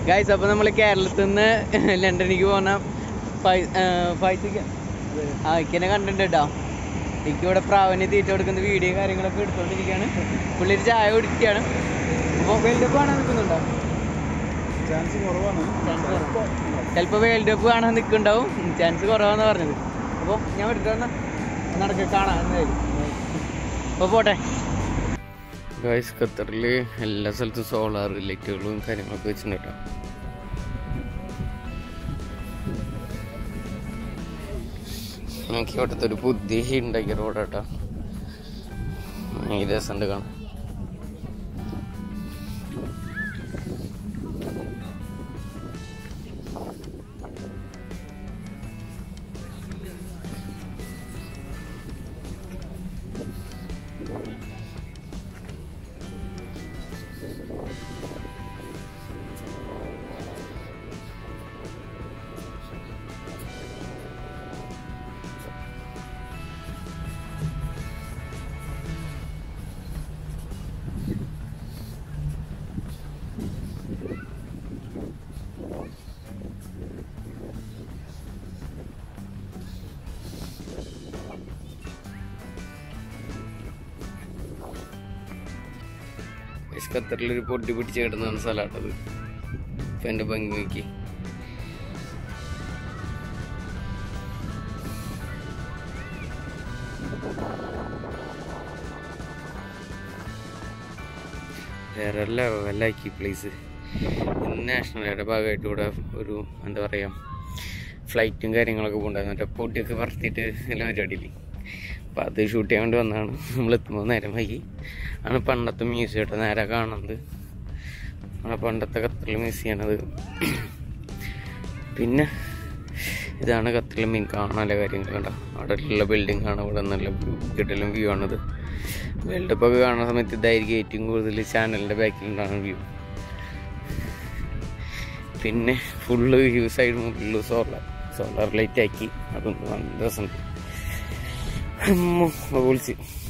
guys അപ്പോൾ നമ്മൾ കേരളത്തിൽ നിന്ന് ലണ്ടനിലേക്ക് പോകുന്ന ഫൈറ്റ് ആ ഇക്കനെ കണ്ടിട്ടുണ്ട് കേട്ടോ എനിക്ക് ഇവിടെ പ്രാവിന് തീറ്റ കൊടുക്കുന്ന വീഡിയോ കാര്യങ്ങളൊക്കെ എടുത്തോണ്ടിരിക്കുകയാണ് പുള്ളി ഒരു ചായ കുടിക്കുകയാണ് അപ്പോൾ വേൾഡ് കപ്പ് കാണാൻ നിൽക്കുന്നുണ്ടോ ചാൻസ് കുറവാണ് ചിലപ്പോൾ വേൾഡ് കപ്പ് കാണാൻ നിൽക്കുന്നുണ്ടാവും ചാൻസ് കുറവാന്ന് പറഞ്ഞത് അപ്പോൾ ഞാൻ എടുത്തു വന്നാ നടക്ക കാണാൻ എന്തായാലും അപ്പോൾ പോട്ടെ ഗായ്സ് ഖത്തറിൽ എല്ലാ സ്ഥലത്തും സോളാർ ലൈറ്റുകളും കാര്യങ്ങളൊക്കെ വെച്ചിട്ടുണ്ട് കേട്ടോ നമുക്ക് ഇവിടുത്തെ ഒരു പുതിയ ഉണ്ടാക്കിയ റോഡ് കേട്ടോ ഈ രസമുണ്ട് കാണാൻ ഗൈസ് ഖത്തറിലൊരു പൊട്ടി പിടിച്ച് കിടന്ന സ്ഥലമാട്ടത് ഇപ്പം എൻ്റെ ഭംഗി നോക്കി വേറെ ലെവലാക്കി പ്ലേസ് നാഷണൽ ഡേയുടെ ഭാഗമായിട്ട് ഇവിടെ ഒരു എന്താ പറയുക ഫ്ലൈറ്റും കാര്യങ്ങളൊക്കെ പോകണ്ടായിരുന്നു മറ്റേ പൊട്ടിയൊക്കെ പറത്തിയിട്ട് എല്ലാം പരിപാടിയില്ലേ അപ്പം അത് ഷൂട്ട് ചെയ്യാൻ വേണ്ടി വന്നതാണ് നമ്മൾ എത്തുമ്പോൾ നേരം വൈകി ആണ് പണ്ടത്തെ മ്യൂസിയം കേട്ടോ നേരെ കാണുന്നത് നമ്മളെ പണ്ടത്തെ ഖത്തറിൽ മ്യൂസിയമാണത് പിന്നെ ഇതാണ് ഖത്തറിലെ മെയിൻ കാണാനുള്ള കാര്യങ്ങൾ കേട്ടോ അവിടെ ഉള്ള ബിൽഡിംഗ് ആണ് ഇവിടെ നല്ല കിട്ടലും വ്യൂ ആണിത് വേൾഡ് കപ്പ് ഒക്കെ കാണുന്ന സമയത്ത് ഇതായിരിക്കും ഏറ്റവും കൂടുതൽ ചാനലിൻ്റെ ബാക്കിൽ ഉണ്ടാകുന്ന വ്യൂ പിന്നെ full view side full solar solar light ആക്കി അതൊന്ന് നല്ല രസമുണ്ട് അമ്മോ, അത് പൊളിച്ച്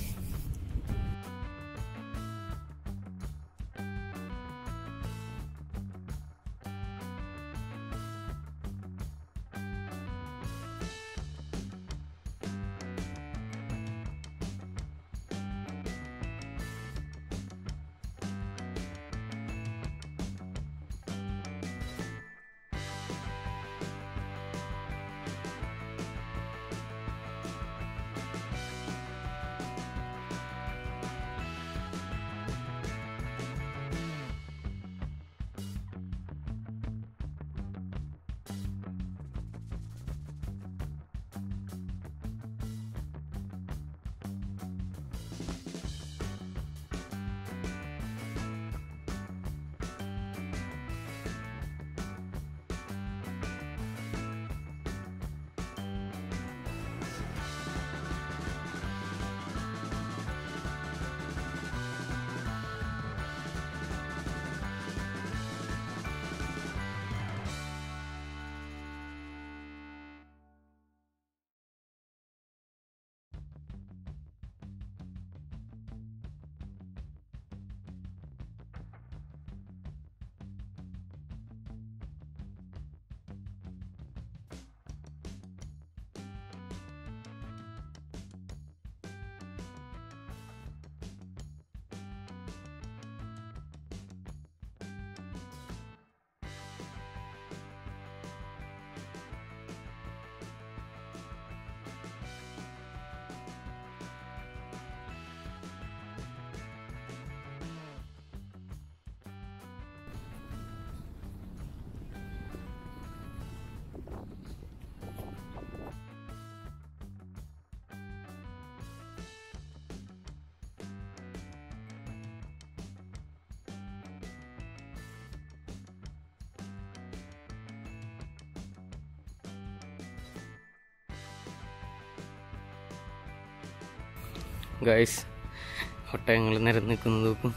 ഗൈസ് ഒട്ടകങ്ങൾ നിരന്ന് നിൽക്കുന്നത് നോക്കും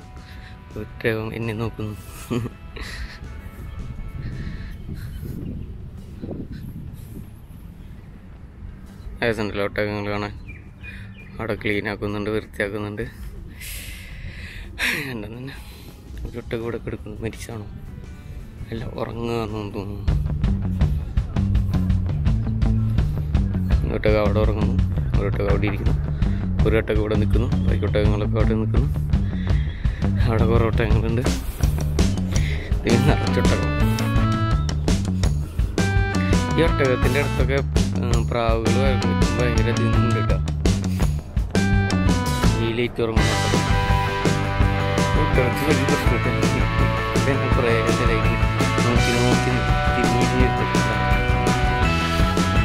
ഒട്ടകം എന്നെ നോക്കുന്നു രസമുണ്ടല്ലോ ഒട്ടകങ്ങൾ കാണാൻ അവിടെ ക്ലീൻ ആക്കുന്നുണ്ട് വൃത്തിയാക്കുന്നുണ്ട് എന്താ തന്നെ ഒരു ഒട്ടകം ഇവിടെ കിടക്കുന്നു മരിച്ചാണോ എല്ലാം ഉറങ്ങുകയെന്നു തോന്നുന്നു ഒട്ടക അവിടെ ഉറങ്ങുന്നു ഒരൊട്ടക അവിടെ ഇരിക്കുന്നു ഒരു ഒട്ടക ഇവിടെ നിൽക്കുന്നു ബാക്കി ഒട്ടകങ്ങളൊക്കെ അവിടെ നിൽക്കുന്നു അവിടെ കുറേ ഒട്ടകങ്ങളുണ്ട് ഇത് നിറച്ചൊട്ടകം ഈ ഒട്ടകത്തിൻ്റെ അടുത്തൊക്കെ പ്രാവുകൾ ഭയങ്കര ഇതുണ്ട് കേട്ടോ ഈ ലേറ്റ് ഉറങ്ങുന്ന ഒട്ടകം ഒട്ടകത്തിന് വലിയ പ്രശ്നമില്ല ഇതെന്നെ കുറേ നേരമായി നോക്കി നോക്കി തിരിഞ്ഞിരുന്നിട്ട്